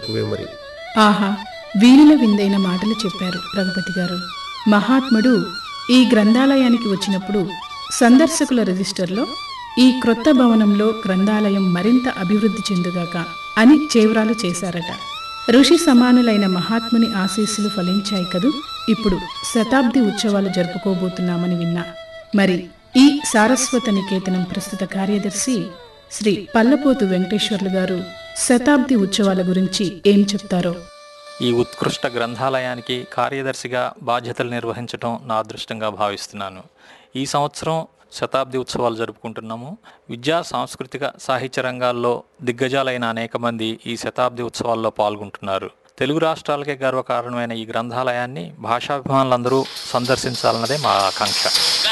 తక్కువే మరి ఆహా వీణుల విందైన మాటలు చెప్పారు రఘుపతి గారు మహాత్ముడు ఈ గ్రంథాలయానికి వచ్చినప్పుడు సందర్శకుల రిజిస్టర్లో ఈ క్రొత్త భవనంలో గ్రంథాలయం మరింత అభివృద్ధి చెందుగాక అని చేవరాలు చేశారట ఋషి సమానులైన మహాత్ముని ఆశీస్సులు ఫలించాయి కదూ ఇప్పుడు శతాబ్ది ఉత్సవాలు జరుపుకోబోతున్నామని విన్నా మరి ఈ సారస్వత నికేతనం ప్రస్తుత కార్యదర్శి శ్రీ పల్లపోతు వెంకటేశ్వర్లు గారు శతాబ్ది ఉత్సవాల గురించి ఏం చెప్తారో ఈ ఉత్కృష్ట గ్రంథాలయానికి కార్యదర్శిగా బాధ్యతలు నిర్వహించడం నా అదృష్టంగా భావిస్తున్నాను ఈ సంవత్సరం శతాబ్ది ఉత్సవాలు జరుపుకుంటున్నాము విద్యా సాంస్కృతిక సాహిత్య రంగాల్లో దిగ్గజాలైన అనేక మంది ఈ శతాబ్ది ఉత్సవాల్లో పాల్గొంటున్నారు తెలుగు రాష్ట్రాలకే గర్వకారణమైన ఈ గ్రంథాలయాన్ని భాషాభిమానులందరూ సందర్శించాలన్నదే మా ఆకాంక్ష